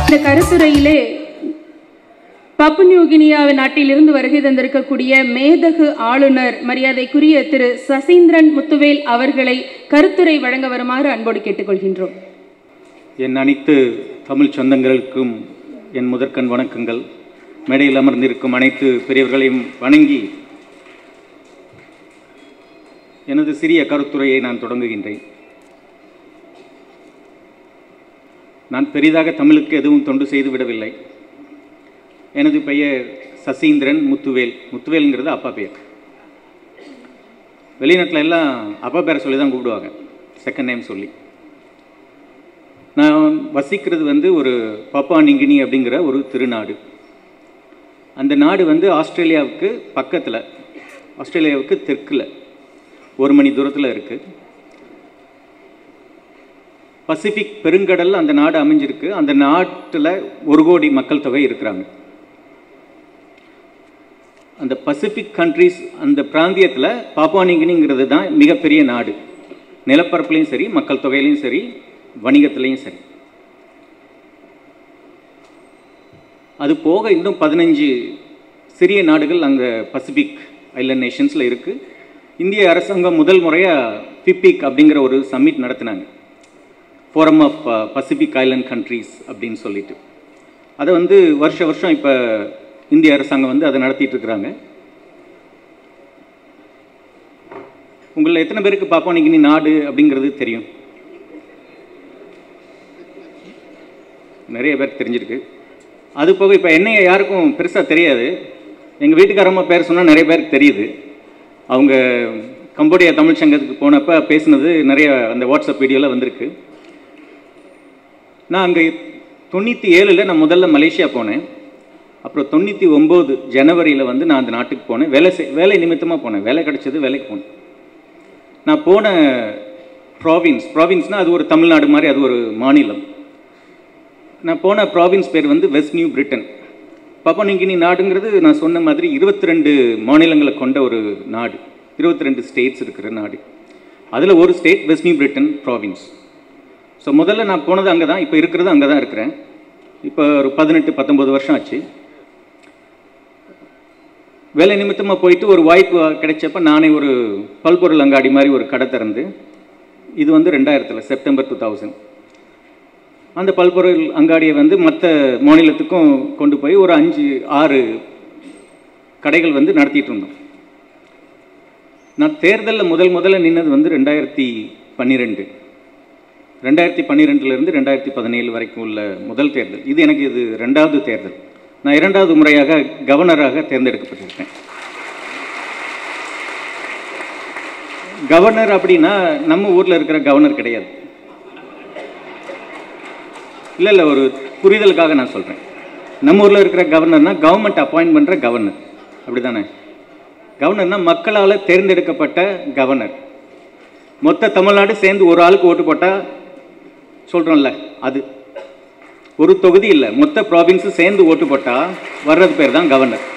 இந்த கருத்துரையிலே பப்பு நியூகினியா நாட்டிலிருந்து வருகை தந்திருக்கக்கூடிய மேதகு ஆளுநர் மரியாதைக்குரிய திரு சசீந்திரன் முத்துவேல் அவர்களை கருத்துரை வழங்க வருமாறு அன்போடு கேட்டுக்கொள்கின்றோம் என் அனைத்து தமிழ் சொந்தங்களுக்கும் என் முதற்கண் வணக்கங்கள் மேடையில் அமர்ந்திருக்கும் அனைத்து பெரியவர்களையும் வணங்கி எனது சிறிய கருத்துரையை நான் தொடங்குகின்றேன் நான் பெரிதாக தமிழுக்கு எதுவும் தொண்டு செய்து விடவில்லை எனது பெயர் சசீந்திரன் முத்துவேல் முத்துவேல்ங்கிறது அப்பா பேர் வெளிநாட்டில் எல்லாம் அப்பா பேரை சொல்லி தான் கூப்பிடுவாங்க செகண்ட் நேம் சொல்லி நான் வசிக்கிறது வந்து ஒரு பப்பா நிங்கினி அப்படிங்கிற ஒரு திருநாடு அந்த நாடு வந்து ஆஸ்திரேலியாவுக்கு பக்கத்தில் ஆஸ்திரேலியாவுக்கு தெற்கில் ஒரு மணி தூரத்தில் இருக்குது பசிபிக் பெருங்கடல் அந்த நாடு அமைஞ்சிருக்கு அந்த நாட்டில் ஒரு கோடி மக்கள் தொகை இருக்கிறாங்க அந்த பசிபிக் கண்ட்ரிஸ் அந்த பிராந்தியத்தில் பாப்பானிங்கினிங்கிறது தான் மிகப்பெரிய நாடு நிலப்பரப்புலையும் சரி மக்கள் தொகையிலையும் சரி வணிகத்திலையும் சரி அது போக இன்னும் பதினஞ்சு சிறிய நாடுகள் அங்கே பசிபிக் ஐலண்ட் நேஷன்ஸில் இருக்குது இந்திய அரசாங்கம் முதல் முறையாக பிபிக் அப்படிங்கிற ஒரு சம்மிட் நடத்தினாங்க forum of Pacific island countries அப்படின்னு சொல்லிட்டு அதை வந்து வருஷ வருஷம் இப்போ இந்திய அரசாங்கம் வந்து அதை நடத்திட்டு இருக்கிறாங்க உங்களில் எத்தனை பேருக்கு பார்ப்போம் இன்னைக்கு நாடு அப்படிங்கிறது தெரியும் நிறைய பேருக்கு தெரிஞ்சிருக்கு அது போக இப்போ என்னைய யாருக்கும் பெருசாக தெரியாது எங்கள் வீட்டுக்காரம்மா பேர் சொன்னால் நிறைய பேருக்கு தெரியுது அவங்க கம்போடியா தமிழ் சங்கத்துக்கு போனப்போ பேசுனது நிறைய அந்த வாட்ஸ்அப் வீடியோவில் வந்திருக்கு நான் அங்கே தொண்ணூற்றி ஏழில் நான் முதல்ல மலேசியா போனேன் அப்புறம் தொண்ணூற்றி ஒம்பது ஜனவரியில் வந்து நான் அந்த நாட்டுக்கு போனேன் வேலை செய் வேலை நிமித்தமாக போனேன் வேலை கிடச்சது வேலைக்கு போனேன் நான் போன ப்ராவின்ஸ் ப்ராவின்ஸ்னால் அது ஒரு தமிழ்நாடு மாதிரி அது ஒரு மாநிலம் நான் போன ப்ராவின்ஸ் பேர் வந்து வெஸ்ட் நியூ பிரிட்டன் பாப்பா நீங்கள் நீ நாடுங்கிறது நான் சொன்ன மாதிரி இருபத்தி ரெண்டு மாநிலங்களை கொண்ட ஒரு நாடு இருபத்தி ரெண்டு ஸ்டேட்ஸ் இருக்கிற நாடு அதில் ஒரு state West New Britain province so முதல்ல நான் போனது அங்கே தான் இப்போ இருக்கிறது அங்கே தான் இருக்கிறேன் இப்போ ஒரு பதினெட்டு பத்தொம்பது வருஷம் ஆச்சு வேலை நிமித்தமாக போயிட்டு ஒரு வாய்ப்பு கிடைச்சப்ப நானே ஒரு பல்பொருள் அங்காடி மாதிரி ஒரு கடை திறந்து இது வந்து ரெண்டாயிரத்தில் செப்டம்பர் டூ தௌசண்ட் அந்த பல்பொருள் அங்காடியை வந்து மற்ற மாநிலத்துக்கும் கொண்டு போய் ஒரு அஞ்சு ஆறு கடைகள் வந்து நடத்திட்டு இருந்தோம் நான் தேர்தலில் முதல் முதல்ல நின்னது வந்து ரெண்டாயிரத்தி பன்னிரெண்டு ரெண்டாயிரத்தி பன்னிரெண்டுலேருந்து ரெண்டாயிரத்தி பதினேழு வரைக்கும் உள்ள முதல் தேர்தல் இது எனக்கு இது ரெண்டாவது தேர்தல் நான் இரண்டாவது முறையாக கவர்னராக தேர்ந்தெடுக்கப்பட்டிருக்கேன் கவர்னர் அப்படின்னா நம்ம ஊரில் இருக்கிற கவர்னர் கிடையாது இல்லை இல்லை ஒரு புரிதலுக்காக நான் சொல்கிறேன் நம்ம ஊரில் இருக்கிற கவர்னர்னா கவர்மெண்ட் அப்பாயின்ட் பண்ணுற கவர்னர் அப்படி தானே கவர்னர்னா மக்களால் தேர்ந்தெடுக்கப்பட்ட கவர்னர் மொத்த தமிழ்நாடு சேர்ந்து ஒரு ஆளுக்கு ஓட்டு போட்டால் சொல்கிறோம்ல அது ஒரு தொகுதி இல்லை மொத்த ப்ராவின்ஸு சேர்ந்து ஓட்டு போட்டால் வர்றது பேர் தான் கவர்னர்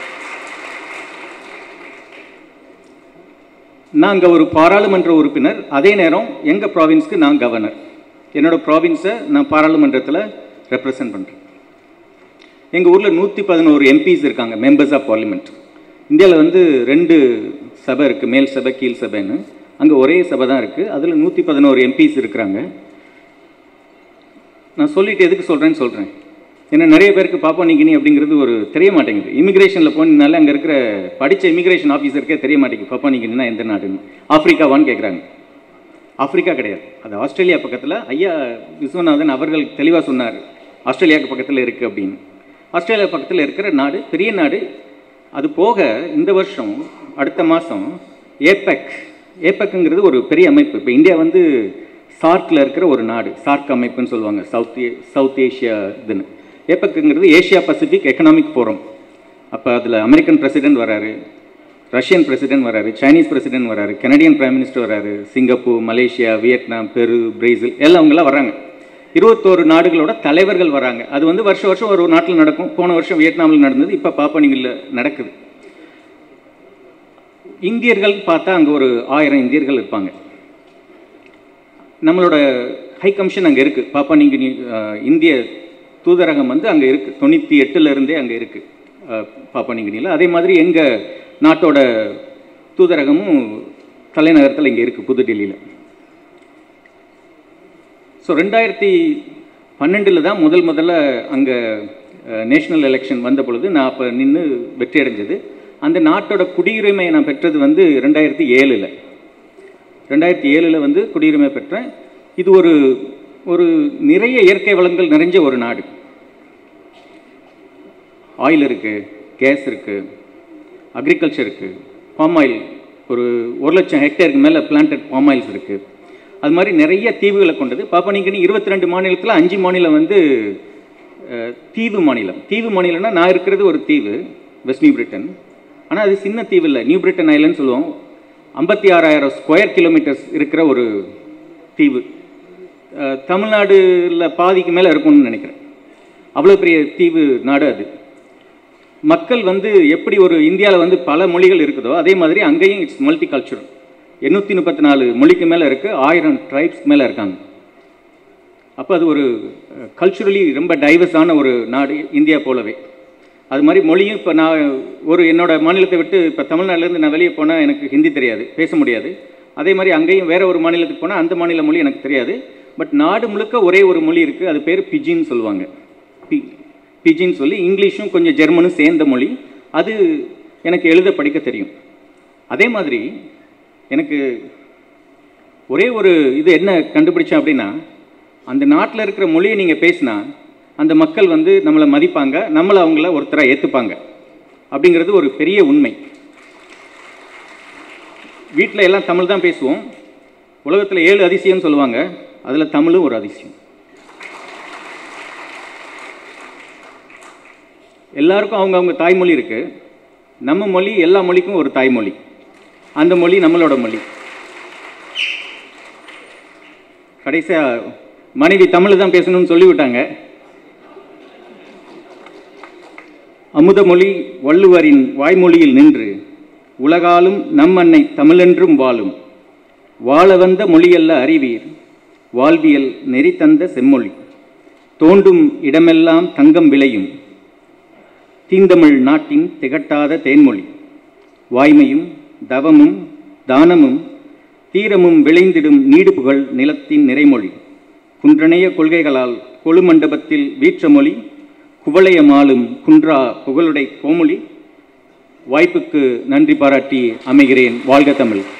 நான் அங்கே ஒரு பாராளுமன்ற உறுப்பினர் அதே நேரம் எங்கள் ப்ராவின்ஸ்க்கு நான் கவர்னர் என்னோடய ப்ராவின்ஸை நான் பாராளுமன்றத்தில் ரெப்ரசன்ட் பண்ணுறேன் எங்கள் ஊரில் நூற்றி பதினோரு எம்பிஸ் இருக்காங்க மெம்பர்ஸ் ஆஃப் பார்லிமெண்ட் இந்தியாவில் வந்து ரெண்டு சபை இருக்குது மேல் சபை கீழ் சபைன்னு அங்கே ஒரே சபை தான் இருக்குது அதில் நூற்றி பதினோரு எம்பிஸ் இருக்கிறாங்க நான் சொல்லிட்டு எதுக்கு சொல்கிறேன்னு சொல்கிறேன் ஏன்னா நிறைய பேருக்கு பாப்பா நிக்கினி அப்படிங்கிறது ஒரு தெரிய மாட்டேங்குது இமிகிரேஷனில் போனதுனால அங்கே இருக்கிற படித்த இமிகிரேஷன் ஆஃபீஸருக்கே தெரிய மாட்டேங்குது பாப்பா நிக்கினா எந்த நாடுன்னு ஆஃப்ரிக்காவான்னு கேட்குறாங்க ஆஃப்ரிக்கா கிடையாது அது ஆஸ்திரேலியா பக்கத்தில் ஐயா விஸ்வநாதன் அவர்கள் தெளிவாக சொன்னார் ஆஸ்திரேலியாவுக்கு பக்கத்தில் இருக்குது அப்படின்னு ஆஸ்திரேலியா பக்கத்தில் இருக்கிற நாடு பெரிய நாடு அது போக இந்த வருஷம் அடுத்த மாதம் ஏபெக் ஏபெக்குங்கிறது ஒரு பெரிய அமைப்பு இப்போ இந்தியா வந்து சார்க்கில் இருக்கிற ஒரு நாடு சார்க் அமைப்புன்னு சொல்லுவாங்க சவுத் ஏ சவுத் ஏஷியா இதுன்னு ஏபெக்குங்கிறது ஏஷியா பசிபிக் எக்கனாமிக் ஃபோரம் அப்போ அதில் அமெரிக்கன் பிரசிடென்ட் வராரு ரஷ்யன் பிரசிடென்ட் வராரு சைனீஸ் பிரசிடென்ட் வராரு கனடியன் பிரைம் மினிஸ்டர் வராரு Singapore Malaysia Vietnam Peru Brazil எல்லாம் அவங்கெல்லாம் வராங்க இருபத்தோரு நாடுகளோட தலைவர்கள் வராங்க அது வந்து வருஷம் வருஷம் ஒரு நாட்டில் நடக்கும் போன வருஷம் வியட்நாமில் நடந்தது இப்போ பாப்பனிங்கில் நடக்குது இந்தியர்கள் பார்த்தா அங்கே ஒரு ஆயிரம் இந்தியர்கள் இருப்பாங்க நம்மளோட ஹை கமிஷன் அங்கே இருக்குது பாப்பா நீங்கள் இந்திய தூதரகம் வந்து அங்கே இருக்குது தொண்ணூற்றி எட்டுலேருந்தே அங்கே இருக்குது பாப்பனிங்கினியில் அதே மாதிரி எங்கள் நாட்டோட தூதரகமும் தலைநகரத்தில் இங்கே இருக்குது புதுடெல்லியில் ஸோ ரெண்டாயிரத்தி பன்னெண்டில் தான் முதல் முதல்ல அங்கே நேஷ்னல் எலெக்ஷன் வந்த பொழுது நான் அப்போ நின்று வெற்றி அடைஞ்சது அந்த நாட்டோட குடியுரிமையை நான் பெற்றது வந்து ரெண்டாயிரத்தி ஏழில் ரெண்டாயிரத்தி ஏழில் வந்து குடியுரிமை பெற்றேன் இது ஒரு ஒரு நிறைய இயற்கை வளங்கள் நிறைஞ்ச ஒரு நாடு ஆயில் இருக்குது கேஸ் இருக்குது அக்ரிகல்ச்சர் இருக்குது பாம் ஆயில் ஒரு ஒரு லட்சம் ஹெக்டேருக்கு மேலே பிளான்டட் பாம் ஆயில்ஸ் இருக்குது அது மாதிரி நிறைய தீவுகளை கொண்டது பாப்பனிங்கனி இருபத்தி ரெண்டு மாநிலத்தில் அஞ்சு மாநிலம் வந்து அஹ், தீவு மாநிலம் தீவு மாநிலம்னா நான் இருக்கிறது ஒரு தீவு வெஸ்ட் நியூ பிரிட்டன் ஆனால் அது சின்ன தீவு இல்லை நியூ பிரிட்டன் ஐலண்ட் சொல்லுவோம் ஐம்பத்தி ஆறாயிரம் ஸ்கொயர் கிலோமீட்டர்ஸ் இருக்கிற ஒரு தீவு அஹ், தமிழ்நாடுல பாதிக்கு மேலே இருக்கும்னு நினைக்கிறேன் அவ்வளோ பெரிய தீவு நாடு அது மக்கள் வந்து எப்படி ஒரு இந்தியாவில் வந்து பல மொழிகள் இருக்குதோ அதே மாதிரி அங்கேயும் இட்ஸ் மல்டி கல்ச்சுரல் எண்ணூற்றி முப்பத்தி நாலு மொழிக்கு மேலே இருக்குது ஆயிரம் ட்ரைப்ஸ் மேலே இருக்காங்க அப்போ அது ஒரு கல்ச்சுரலி ரொம்ப டைவர்ஸான ஒரு நாடு இந்தியா போலவே அது மாதிரி மொழியும் இப்போ நான் ஒரு என்னோட மாநிலத்தை விட்டு இப்போ தமிழ்நாட்டிலேருந்து நான் வெளியே போனால் எனக்கு ஹிந்தி தெரியாது பேச முடியாது அதே மாதிரி அங்கேயும் வேற ஒரு மாநிலத்துக்கு போனால் அந்த மாநில மொழி எனக்கு தெரியாது பட் நாடு முழுக்க ஒரே ஒரு மொழி இருக்குது அது பேர் பிஜின்னு சொல்லுவாங்க பி பிஜின்னு சொல்லி இங்கிலீஷும் கொஞ்சம் ஜெர்மனும் சேர்ந்த மொழி அது எனக்கு எழுத படிக்க தெரியும் அதே மாதிரி எனக்கு ஒரே ஒரு இது என்ன கண்டுபிடிச்சேன் அப்படின்னா அந்த நாட்டில் இருக்கிற மொழியை நீங்கள் பேசினா அந்த மக்கள் வந்து நம்மளை மதிப்பாங்க நம்மளை அவங்கள ஒருத்தராக ஏற்றுப்பாங்க அப்படிங்கிறது ஒரு பெரிய உண்மை வீட்டில் எல்லாம் தமிழ் தான் பேசுவோம் உலகத்தில் ஏழு அதிசயம்னு சொல்லுவாங்க அதில் தமிழும் ஒரு அதிசயம் எல்லாருக்கும் அவங்க அவங்க தாய்மொழி இருக்கு நம்ம மொழி எல்லா மொழிக்கும் ஒரு தாய்மொழி அந்த மொழி நம்மளோட மொழி கடைசியா மனைவி தமிழ் தான் பேசணும்னு சொல்லிவிட்டாங்க அமுதமொழி வள்ளுவரின் வாய்மொழியில் நின்று உலகாலும் நம் அன்னை தமிழென்றும் வாழும் வாழ வந்த மொழியல்ல அறிவீர் வாழ்வியல் நெறி தந்த செம்மொழி தோண்டும் இடமெல்லாம் தங்கம் விளையும் தீந்தமிழ் நாட்டின் திகட்டாத தேன்மொழி வாய்மையும் தவமும் தானமும் தீரமும் விளைந்திடும் நீடுபுகழ் நிலத்தின் நிறைமொழி குன்றணைய கொள்கைகளால் கொழுமண்டபத்தில் வீற்ற மொழி குவளையமாலும் குன்றா புகழுடை கோமொழி வாய்ப்புக்கு நன்றி பாராட்டி அமைகிறேன் வாழ்க தமிழ்